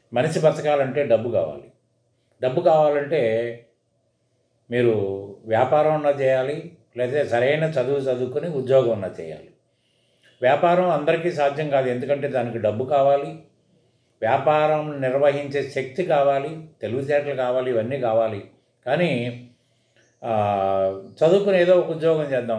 మనిషి బతకాలంటే డబ్బు కావాలి డబ్బు కావాలంటే మీరు వ్యాపారం ఉన్నా చేయాలి లేదా సరైన చదువు చదువుకొని ఉద్యోగం ఉన్నా చేయాలి వ్యాపారం అందరికీ సాధ్యం కాదు ఎందుకంటే దానికి డబ్బు కావాలి వ్యాపారం నిర్వహించే శక్తి కావాలి తెలివితేటలు కావాలి ఇవన్నీ కావాలి కానీ ఆ, చదువుకుని ఏదో ఒక ఉద్యోగం చేద్దాం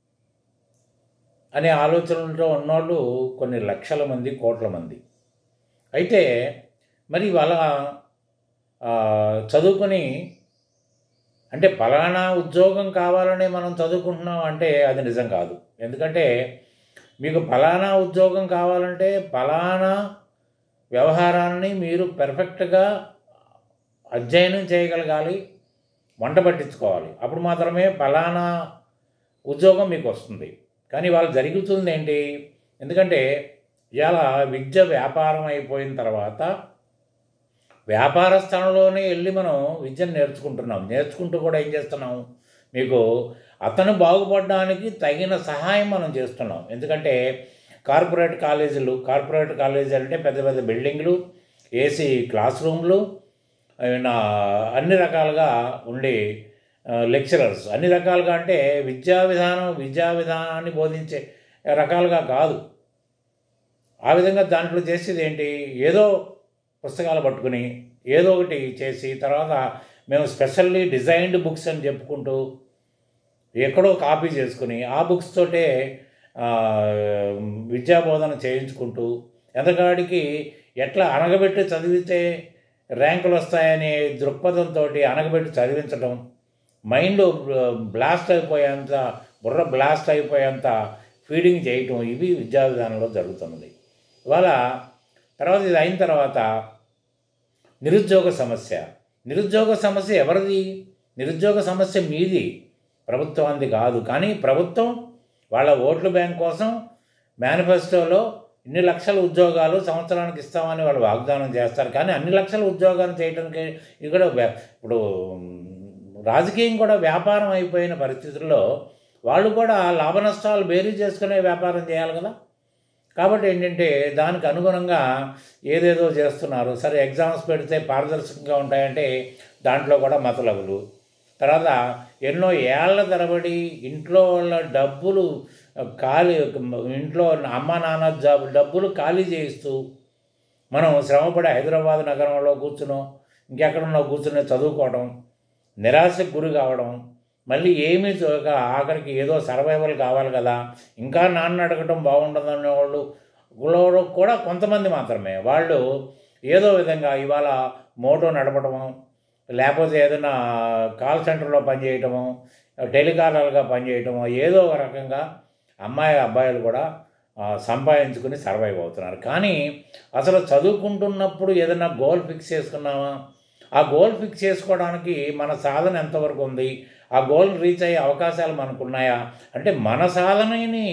అనే ఆలోచనలతో ఉన్నోళ్ళు కొన్ని లక్షల మంది కోట్ల మంది అయితే మరి వాళ్ళ ఆ, చదువుకొని అంటే ఫలానా ఉద్యోగం కావాలని మనం చదువుకుంటున్నాం అంటే అది నిజం కాదు ఎందుకంటే మీకు ఫలానా ఉద్యోగం కావాలంటే ఫలానా వ్యవహారాన్ని మీరు పెర్ఫెక్ట్గా అధ్యయనం చేయగలగాలి వంట పట్టించుకోవాలి అప్పుడు మాత్రమే ఫలానా ఉద్యోగం మీకు వస్తుంది కానీ వాళ్ళు జరుగుతుంది ఏంటి ఎందుకంటే ఇలా విద్య వ్యాపారం అయిపోయిన తర్వాత వ్యాపార స్థలంలోనే వెళ్ళి మనం విద్యను నేర్చుకుంటున్నాం నేర్చుకుంటూ కూడా ఏం చేస్తున్నాం మీకు అతను బాగుపడడానికి తగిన సహాయం మనం చేస్తున్నాం ఎందుకంటే కార్పొరేట్ కాలేజీలు కార్పొరేట్ కాలేజీలు అంటే పెద్ద పెద్ద బిల్డింగ్లు ఏసీ క్లాస్ రూమ్లు అయినా అన్ని రకాలుగా ఉండే లెక్చరర్స్ అన్ని రకాలుగా అంటే విద్యా విధానం విద్యా విధానాన్ని బోధించే రకాలుగా కాదు ఆ విధంగా దాంట్లో చేసేది ఏంటి ఏదో పుస్తకాలు పట్టుకుని ఏదో ఒకటి చేసి తర్వాత మేము స్పెషల్లీ డిజైన్డ్ బుక్స్ అని చెప్పుకుంటూ ఎక్కడో కాపీ చేసుకుని ఆ బుక్స్ తోటే ఆ, విద్యాబోధన చేయించుకుంటూ ఎంతకాడికి ఎట్లా అనగబెట్టి చదివితే ర్యాంకులు వస్తాయనే దృక్పథంతో అనగబెట్టి చదివించడం మైండ్ బ్లాస్ట్ అయిపోయేంత బుర్ర బ్లాస్ట్ అయిపోయేంత ఫీడింగ్ చేయటం ఇవి విద్యా విధానంలో జరుగుతున్నది ఇవాళ తర్వాత ఇది అయిన తర్వాత నిరుద్యోగ సమస్య నిరుద్యోగ సమస్య ఎవరిది నిరుద్యోగ సమస్య మీది ప్రభుత్వానికి కాదు కానీ ప్రభుత్వం వాళ్ళ ఓట్ల బ్యాంక్ కోసం మేనిఫెస్టోలో ఇన్ని లక్షల ఉద్యోగాలు సంవత్సరానికి ఇస్తామని వాళ్ళు వాగ్దానం చేస్తారు కానీ అన్ని లక్షల ఉద్యోగాలు చేయడానికి ఇక్కడ వ్య- ఇప్పుడు మ్, రాజకీయం కూడా వ్యాపారం అయిపోయిన పరిస్థితుల్లో వాళ్ళు కూడా లాభ నష్టాలు బేరీ చేసుకునే వ్యాపారం చేయాలి కదా కాబట్టి ఏంటంటే దానికి అనుగుణంగా ఏదేదో చేస్తున్నారు సరే ఎగ్జామ్స్ పెడితే పారదర్శకంగా ఉంటాయంటే దాంట్లో కూడా మతలబులు తర్వాత ఎన్నో ఏళ్ల తరబడి ఇంట్లో వాళ్ళ డబ్బులు ఖాళీ ఇంట్లో అమ్మ నాన్న జాబ్ డబ్బులు ఖాళీ చేయిస్తూ మనం శ్రమపడి హైదరాబాద్ నగరంలో కూర్చునో ఇంకెక్కడున్నా కూర్చుని చదువుకోవడం నిరాశకు గురి కావడం మళ్ళీ ఏమీ చూడక ఆఖరికి ఏదో సర్వైవల్ కావాలి కదా ఇంకా నాన్న అడగటం బాగుంటుందనే వాళ్ళు లో కూడా కొంతమంది మాత్రమే వాళ్ళు ఏదో విధంగా ఇవాళ మోటో నడపడము లేకపోతే ఏదైనా కాల్ సెంటర్లో పనిచేయటము టెలికాలర్గా పనిచేయటము ఏదో ఒక రకంగా అమ్మాయి అబ్బాయిలు కూడా ఆ, సంపాదించుకుని సర్వైవ్ అవుతున్నారు కానీ అసలు చదువుకుంటున్నప్పుడు ఏదైనా గోల్ ఫిక్స్ చేసుకున్నామా ఆ గోల్ ఫిక్స్ చేసుకోవడానికి మన సాధన ఎంతవరకు ఉంది ఆ గోల్ రీచ్ అయ్యే అవకాశాలు మనకున్నాయా అంటే మన సాధనని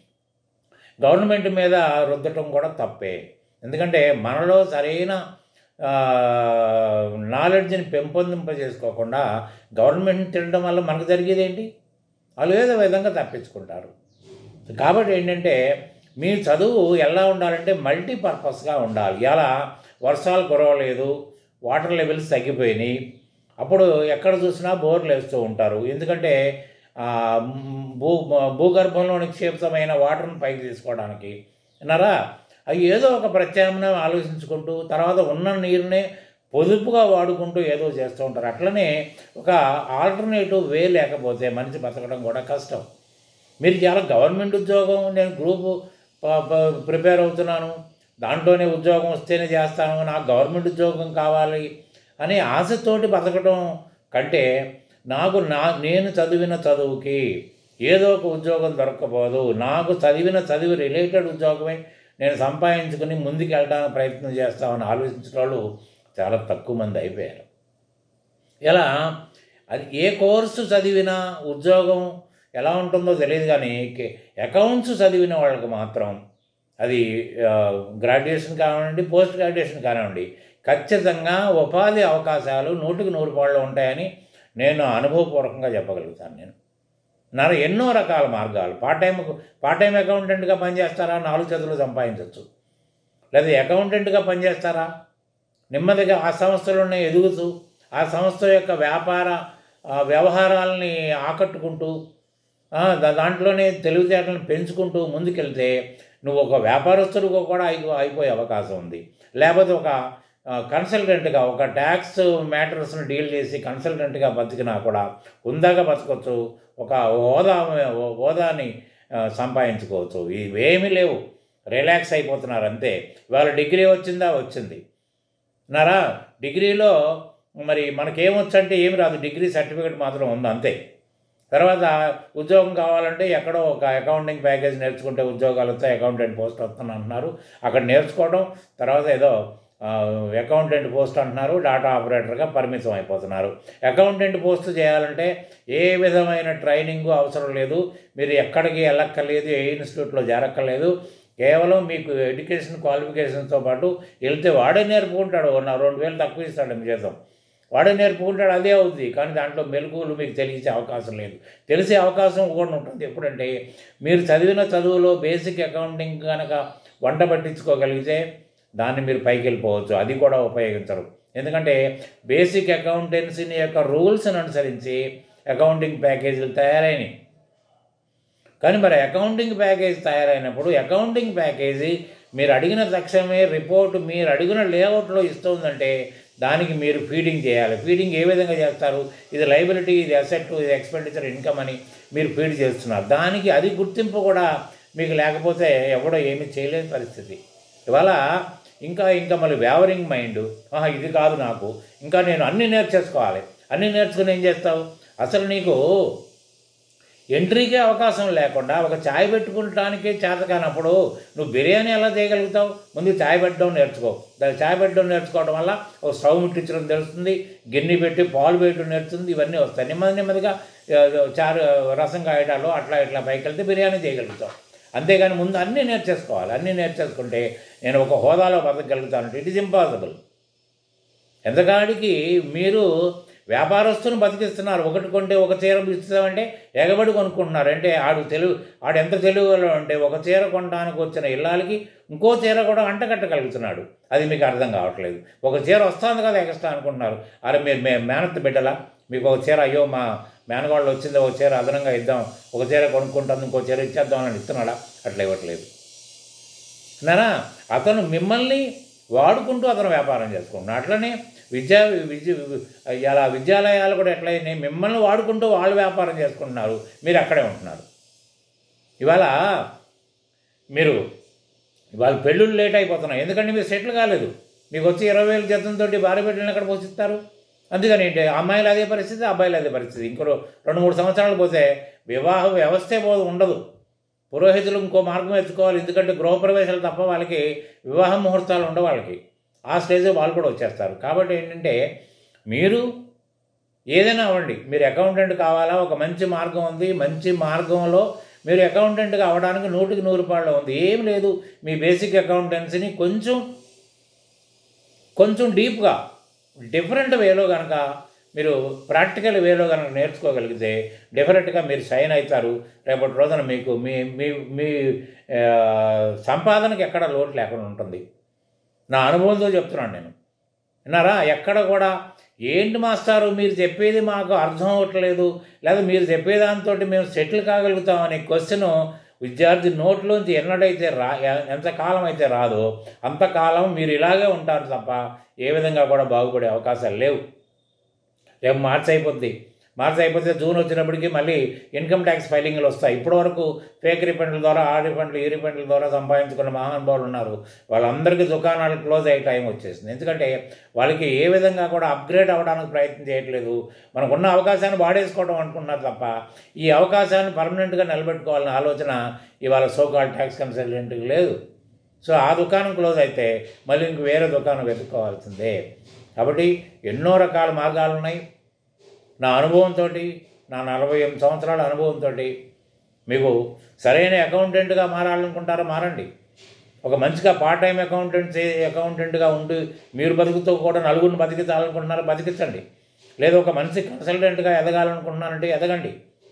గవర్నమెంట్ మీద రుద్దటం కూడా తప్పే ఎందుకంటే మనలో సరైన నాలెడ్జ్ని పెంపొందింపజేసుకోకుండా గవర్నమెంట్ తినడం వల్ల మనకు జరిగేది ఏంటి వాళ్ళు ఏదో విధంగా తప్పించుకుంటారు కాబట్టి ఏంటంటే మీ చదువు ఎలా ఉండాలంటే మల్టీపర్పస్గా ఉండాలి ఇలా వర్షాలు కురవలేదు వాటర్ లెవెల్స్ తగ్గిపోయినాయి అప్పుడు ఎక్కడ చూసినా బోర్లు వేస్తూ ఉంటారు ఎందుకంటే ఆ, మ్, భూ భూగర్భంలో నిక్షేపితమైన వాటర్ని పైకి తీసుకోవడానికి విన్నారా అవి ఏదో ఒక ప్రత్యామ్నాయం ఆలోచించుకుంటూ తర్వాత ఉన్న నీరునే పొదుపుగా వాడుకుంటూ ఏదో చేస్తూ ఉంటారు అట్లనే ఒక ఆల్టర్నేటివ్ వే లేకపోతే మనిషి బతకడం కూడా కష్టం మీరు చాలా గవర్నమెంట్ ఉద్యోగం నేను గ్రూప్ ప్రిపేర్ అవుతున్నాను దాంట్లోనే ఉద్యోగం వస్తేనే చేస్తాను నాకు గవర్నమెంట్ ఉద్యోగం కావాలి అని ఆశతోటి బతకడం కంటే నాకు నా నేను చదివిన చదువుకి ఏదో ఒక ఉద్యోగం దొరకకపోదు నాకు చదివిన చదివి రిలేటెడ్ ఉద్యోగమే నేను సంపాదించుకుని ముందుకు వెళ్ళడానికి ప్రయత్నం చేస్తామని ఆలోచించిన వాళ్ళు చాలా తక్కువ మంది అయిపోయారు ఇలా అది ఏ కోర్సు చదివినా ఉద్యోగం ఎలా ఉంటుందో తెలియదు కానీ అకౌంట్స్ చదివిన వాళ్ళకి మాత్రం అది గ్రాడ్యుయేషన్ కానివ్వండి పోస్ట్ గ్రాడ్యుయేషన్ కానివ్వండి ఖచ్చితంగా ఉపాధి అవకాశాలు నూటికి నూరు పాళ్ళు ఉంటాయని నేను అనుభవపూర్వకంగా చెప్పగలుగుతాను నేను నా ఎన్నో రకాల మార్గాలు పార్ట్ టైం పార్ట్ టైం అకౌంటెంట్గా పనిచేస్తారా నాలుగు చదువులు సంపాదించవచ్చు లేదా అకౌంటెంట్గా పనిచేస్తారా నెమ్మదిగా ఆ సంస్థలోనే ఎదుగుతూ ఆ సంస్థ యొక్క వ్యాపార ఆ, వ్యవహారాలని ఆకట్టుకుంటూ ఆ, దా- దాంట్లోనే తెలివితేటలను పెంచుకుంటూ ముందుకెళ్తే నువ్వు ఒక వ్యాపారస్తుడిగా కూడా అయి అయిపోయే అవకాశం ఉంది లేకపోతే ఒక ఆ, కన్సల్టెంట్గా ఒక ట్యాక్స్ మ్యాటర్స్ని డీల్ చేసి కన్సల్టెంట్గా బతికినా కూడా ఉందాగా బతకొచ్చు ఒక హోదా హోదాని ఆ, సంపాదించుకోవచ్చు ఇవేమీ లేవు రిలాక్స్ అయిపోతున్నారు అంతే ఇవాళ డిగ్రీ వచ్చిందా వచ్చింది నారా డిగ్రీలో మరి మనకేమొచ్చంటే ఏమి రాదు డిగ్రీ సర్టిఫికేట్ మాత్రం ఉంది అంతే తర్వాత ఉద్యోగం కావాలంటే ఎక్కడో ఒక అకౌంటింగ్ ప్యాకేజ్ నేర్చుకుంటే ఉద్యోగాలు వస్తాయి అకౌంటెంట్ పోస్ట్ వస్తుంది అంటున్నారు అక్కడ నేర్చుకోవడం తర్వాత ఏదో ఆ, అకౌంటెంట్ పోస్ట్ అంటున్నారు డాటా ఆపరేటర్గా పరిమితం అయిపోతున్నారు అకౌంటెంట్ పోస్ట్ చేయాలంటే ఏ విధమైన ట్రైనింగ్ అవసరం లేదు మీరు ఎక్కడికి వెళ్ళక్కర్లేదు ఏ ఇన్స్టిట్యూట్లో చేరక్కర్లేదు కేవలం మీకు ఎడ్యుకేషన్ క్వాలిఫికేషన్తో పాటు వెళ్తే వాడే నేర్పుకుంటాడు ఓ నా రెండు వేలు తక్కువ ఇస్తాడు మీ జీతం వాడే నేర్పుకుంటాడు అదే అవుద్ది కానీ దాంట్లో మెలకువలు మీకు తెలిసే అవకాశం లేదు తెలిసే అవకాశం కూడా ఉంటుంది ఎప్పుడంటే మీరు చదివిన చదువులో బేసిక్ అకౌంటింగ్ కనుక వంట పట్టించుకోగలిగితే దాన్ని మీరు పైకి వెళ్ళిపోవచ్చు అది కూడా ఉపయోగించరు ఎందుకంటే బేసిక్ అకౌంటెన్సీని యొక్క రూల్స్ని అనుసరించి అకౌంటింగ్ ప్యాకేజీలు తయారైనవి కానీ మరి అకౌంటింగ్ ప్యాకేజ్ తయారైనప్పుడు అకౌంటింగ్ ప్యాకేజీ మీరు అడిగిన తక్షణమే రిపోర్ట్ మీరు అడిగిన లేఅవుట్లో ఇస్తుందంటే దానికి మీరు ఫీడింగ్ చేయాలి ఫీడింగ్ ఏ విధంగా చేస్తారు ఇది లైబిలిటీ ఇది అసెట్ ఇది ఎక్స్పెండిచర్ ఇన్కమ్ అని మీరు ఫీడ్ చేస్తున్నారు దానికి అది గుర్తింపు కూడా మీకు లేకపోతే ఎవడో ఏమీ చేయలేని పరిస్థితి ఇవాళ ఇంకా ఇంకా మళ్ళీ వ్యావరింగ్ మైండ్ ఆహా ఇది కాదు నాకు ఇంకా నేను అన్నీ నేర్చేసుకోవాలి అన్నీ నేర్చుకుని ఏం చేస్తావు అసలు నీకు ఎంట్రీకే అవకాశం లేకుండా ఒక ఛాయ్ పెట్టుకుంటానికే చేత కానప్పుడు నువ్వు బిర్యానీ ఎలా చేయగలుగుతావు ముందు ఛాయ్ పెట్టడం నేర్చుకో దాని ఛాయ్ పెట్టడం నేర్చుకోవడం వల్ల ఒక స్టవ్ ముట్టించడం తెలుస్తుంది గిన్నె పెట్టి పాలు వేయడం నేర్చుతుంది ఇవన్నీ వస్తాయి నెమ్మది నెమ్మదిగా ఆ, చారు రసం కాయటాలు అట్లా ఇట్లా పైకి వెళ్తే బిర్యానీ చేయగలుగుతావు అంతేగాని ముందు అన్నీ నేర్చేసుకోవాలి అన్నీ నేర్చేసుకుంటే నేను ఒక హోదాలో బతకగలుగుతానంటే ఇట్ ఈజ్ ఇంపాసిబుల్ ఎంతకాడికి మీరు వ్యాపారస్తుని బతికిస్తున్నారు ఒకటి కొంటే ఒక చీర ఇస్తామంటే ఎగబడి కొనుక్కుంటున్నారు అంటే ఆడు తెలుగు ఆడు ఎంత తెలుగులో అంటే ఒక చీర కొనడానికి వచ్చిన ఇల్లాలకి ఇంకో చీర కూడా అంటకట్టగలుగుతున్నాడు అది మీకు అర్థం కావట్లేదు ఒక చీర వస్తుంది కదా ఎక్స్ట్రా అనుకుంటున్నారు అరే మీరు మే మేనత్ బిడ్డలా మీకు ఒక చీర అయ్యో మా మేనగాళ్ళు వచ్చింది ఒక చీర అదనంగా ఇద్దాం ఒక చీర కొనుక్కుంటాను ఇంకో చీర ఇచ్చేద్దాం అని ఇస్తున్నాడా అట్లా ఇవ్వట్లేదు నానా అతను మిమ్మల్ని వాడుకుంటూ అతను వ్యాపారం చేసుకుంటున్నాడు అట్లనే విద్యా విద్య ఇలా విద్యాలయాలు కూడా ఎట్లయినాయి మిమ్మల్ని వాడుకుంటూ వాళ్ళు వ్యాపారం చేసుకుంటున్నారు మీరు అక్కడే ఉంటున్నారు ఇవాళ మీరు ఇవాళ పెళ్ళిళ్ళు లేట్ అయిపోతున్నాయి ఎందుకంటే మీరు సెటిల్ కాలేదు మీకు వచ్చి ఇరవై వేల జీతంతో భార్య బిడ్డలను ఎక్కడ పోషిస్తారు అందుకని ఏంటి అమ్మాయిలు అదే పరిస్థితి అబ్బాయిలు అదే పరిస్థితి ఇంకో రెండు మూడు సంవత్సరాలు పోతే వివాహ వ్యవస్థే పోదు ఉండదు పురోహితులు ఇంకో మార్గం ఎత్తుకోవాలి ఎందుకంటే గృహప్రవేశాలు తప్ప వాళ్ళకి వివాహ ముహూర్తాలు ఉండవు వాళ్ళకి ఆ స్టేజ్ వాళ్ళు కూడా వచ్చేస్తారు కాబట్టి ఏంటంటే మీరు ఏదైనా అవ్వండి మీరు అకౌంటెంట్ కావాలా ఒక మంచి మార్గం ఉంది మంచి మార్గంలో మీరు అకౌంటెంట్గా అవ్వడానికి నూటికి నూరు రూపాయలు ఉంది ఏం లేదు మీ బేసిక్ అకౌంటెన్సీని కొంచెం కొంచెం డీప్గా డిఫరెంట్ వేలో కనుక మీరు ప్రాక్టికల్ వేలో కనుక నేర్చుకోగలిగితే డెఫినెట్గా మీరు షైన్ అవుతారు రేపటి రోజున మీకు మీ మీ మీ ఆ, సంపాదనకి ఎక్కడ లోటు లేకుండా ఉంటుంది నా అనుభవంతో చెప్తున్నాను నేను విన్నారా ఎక్కడ కూడా ఏంటి మాస్టారు మీరు చెప్పేది మాకు అర్థం అవ్వట్లేదు లేదా మీరు చెప్పేదాంతో మేము సెటిల్ కాగలుగుతాం అనే క్వశ్చన్ విద్యార్థి నోట్లోంచి ఎన్నడైతే రా ఎంతకాలం అయితే రాదో అంతకాలం మీరు ఇలాగే ఉంటారు తప్ప ఏ విధంగా కూడా బాగుపడే అవకాశాలు లేవు రేపు మార్చి అయిపోద్ది మార్చి అయిపోతే జూన్ వచ్చినప్పటికీ మళ్ళీ ఇన్కమ్ ట్యాక్స్ ఫైలింగ్లు వస్తాయి ఇప్పటి వరకు ఫేక్ రిఫండ్ల ద్వారా ఆ రిఫండ్లు ఈ రిఫండ్ల ద్వారా సంపాదించుకున్న మహానుభావులు ఉన్నారు వాళ్ళందరికీ దుకాణాలు క్లోజ్ అయ్యే టైం వచ్చేసింది ఎందుకంటే వాళ్ళకి ఏ విధంగా కూడా అప్గ్రేడ్ అవ్వడానికి ప్రయత్నం చేయట్లేదు మనకున్న అవకాశాన్ని వాడేసుకోవడం అనుకుంటున్నారు తప్ప ఈ అవకాశాన్ని పర్మనెంట్గా నిలబెట్టుకోవాలనే ఆలోచన ఇవాళ సోకాల్ ట్యాక్స్ కన్సల్టెంట్కి లేదు సో ఆ దుకాణం క్లోజ్ అయితే మళ్ళీ ఇంక వేరే దుకాణం వెతుక్కోవాల్సిందే కాబట్టి ఎన్నో రకాల మార్గాలు ఉన్నాయి నా అనుభవంతో నా నలభై ఎనిమిది సంవత్సరాల అనుభవంతో మీకు సరైన అకౌంటెంట్గా మారాలనుకుంటారో మారండి ఒక మంచిగా పార్ట్ టైం అకౌంటెంట్ అకౌంటెంట్గా ఉండి మీరు బతుకుతూ కూడా నలుగురిని బతికించాలనుకుంటున్నారో బతికించండి లేదా ఒక మంచి కన్సల్టెంట్గా ఎదగాలనుకుంటున్నారంటే ఎదగండి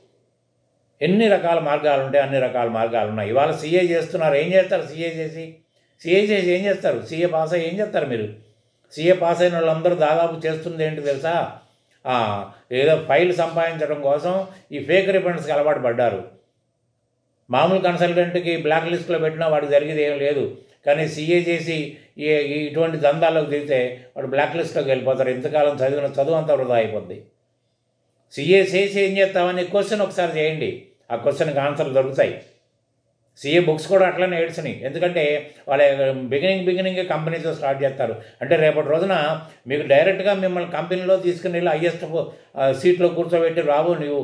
ఎన్ని రకాల మార్గాలు ఉంటాయి అన్ని రకాల మార్గాలు ఉన్నాయి ఇవాళ సీఏ చేస్తున్నారు ఏం చేస్తారు సీఏ చేసి సీఏ చేసి ఏం చేస్తారు సీఏ పాస్ అయ్యి ఏం చేస్తారు మీరు సీఏ పాస్ అయిన వాళ్ళందరూ దాదాపు చేస్తుంది ఏంటి తెలుసా ఆ, ఏదో ఫైల్ సంపాదించడం కోసం ఈ ఫేక్ రిఫండ్స్కి అలవాటు పడ్డారు మామూలు కన్సల్టెంట్కి బ్లాక్ లిస్ట్లో పెట్టినా వాడికి జరిగేది ఏం లేదు కానీ సీఏ చేసి ఈ ఈ ఇటువంటి దందాలకు దిగితే వాడు బ్లాక్ లిస్ట్లోకి వెళ్ళిపోతారు ఇంతకాలం చదివిన చదువు అంతా వృధా అయిపోద్ది సీఏ చేసి ఏం చేస్తామని క్వశ్చన్ ఒకసారి చేయండి ఆ క్వశ్చన్కి ఆన్సర్లు దొరుకుతాయి సీఏ బుక్స్ కూడా అట్లనే ఏడ్చినాయి ఎందుకంటే వాళ్ళ బిగినింగ్ బిగినింగే కంపెనీతో స్టార్ట్ చేస్తారు అంటే రేపటి రోజున మీకు డైరెక్ట్గా మిమ్మల్ని కంపెనీలో తీసుకుని వెళ్ళి హయ్యెస్ట్ సీట్లో కూర్చోబెట్టి రాబు నువ్వు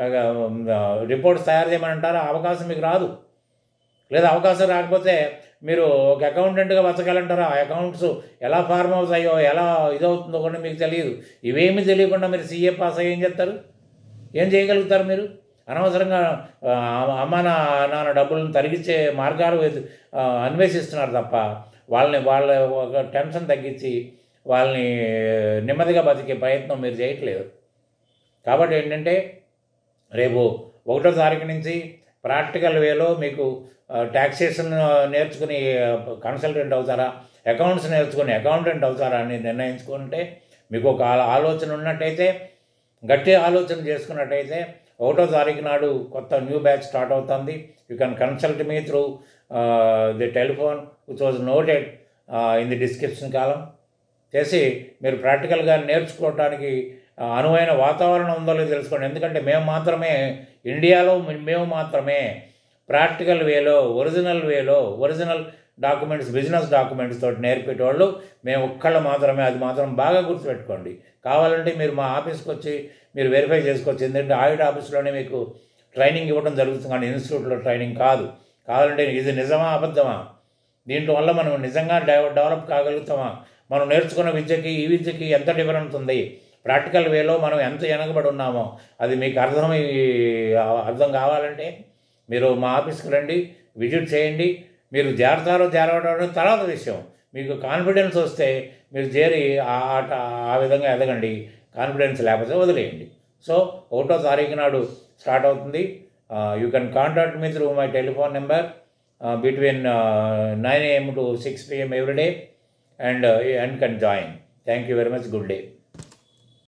రిపోర్ట్స్ తయారు చేయమని అంటారు ఆ అవకాశం మీకు రాదు లేదా అవకాశం రాకపోతే మీరు ఒక అకౌంటెంట్గా బతకాలంటారా ఆ అకౌంట్స్ ఎలా ఫార్మ్ అవుతాయో ఎలా ఇదవుతుందో కూడా మీకు తెలియదు ఇవేమీ తెలియకుండా మీరు సీఏ పాస్ అయ్యి ఏం చేస్తారు ఏం చేయగలుగుతారు మీరు అనవసరంగా ఆ, అమ్మ నా నాన్న డబ్బులను తరిగించే మార్గాలు వెతు- ఆ, అన్వేషిస్తున్నారు తప్ప వాళ్ళని వాళ్ళ ఒక టెన్షన్ తగ్గించి వాళ్ళని నెమ్మదిగా బతికే ప్రయత్నం మీరు చేయట్లేదు కాబట్టి ఏంటంటే రేపు ఒకటో తారీఖు నుంచి ప్రాక్టికల్ వేలో మీకు ట్యాక్సేషన్ నేర్చుకుని కన్సల్టెంట్ అవుతారా అకౌంట్స్ నేర్చుకుని అకౌంటెంట్ అవుతారా అని నిర్ణయించుకుంటే మీకు ఒక ఆ- ఆలోచన ఉన్నట్టయితే గట్టి ఆలోచన చేసుకున్నట్టయితే ఒకటో తారీఖు నాడు కొత్త న్యూ బ్యాచ్ స్టార్ట్ అవుతుంది you can consult me through the telephone which was noted in the description కాలం చేసి మీరు ప్రాక్టికల్గా నేర్చుకోవడానికి ఆ, అనువైన వాతావరణం ఉందో లేదో తెలుసుకోండి ఎందుకంటే మేము మాత్రమే ఇండియాలో మే- మేము మాత్రమే ప్రాక్టికల్ వేలో ఒరిజినల్ వేలో ఒరిజినల్ డాక్యుమెంట్స్ బిజినెస్ డాక్యుమెంట్స్ తోటి నేర్పేటోళ్ళు మేము ఒక్కళ్ళు మాత్రమే అది మాత్రం బాగా గుర్తుపెట్టుకోండి కావాలంటే మీరు మా ఆఫీస్కి వచ్చి మీరు వెరిఫై చేసుకోవచ్చు ఎందుకంటే ఆడిట్ ఆఫీస్లోనే మీకు ట్రైనింగ్ ఇవ్వడం జరుగుతుంది కానీ ఇన్స్టిట్యూట్లో ట్రైనింగ్ కాదు కావాలంటే ఇది నిజమా అబద్ధమా దీంట్లో వల్ల మనం నిజంగా డెవ- డెవలప్ కాగలుగుతామా మనం నేర్చుకున్న విద్యకి ఈ విద్యకి ఎంత డిఫరెన్స్ ఉంది ప్రాక్టికల్ వేలో మనం ఎంత వెనకబడి ఉన్నామో అది మీకు అర్థమై అర్థం కావాలంటే మీరు మా ఆఫీస్కి రండి విజిట్ చేయండి మీరు చేరతారో చేరవడం తర్వాత విషయం మీకు కాన్ఫిడెన్స్ వస్తే మీరు చేరి ఆ ఆట ఆ విధంగా ఎదగండి కాన్ఫిడెన్స్ లేకపోతే వదిలేయండి సో ఒకటో తారీఖు నాడు స్టార్ట్ అవుతుంది you can contact me through my telephone number between nine AM to six PM every day and and can join thank you very much good day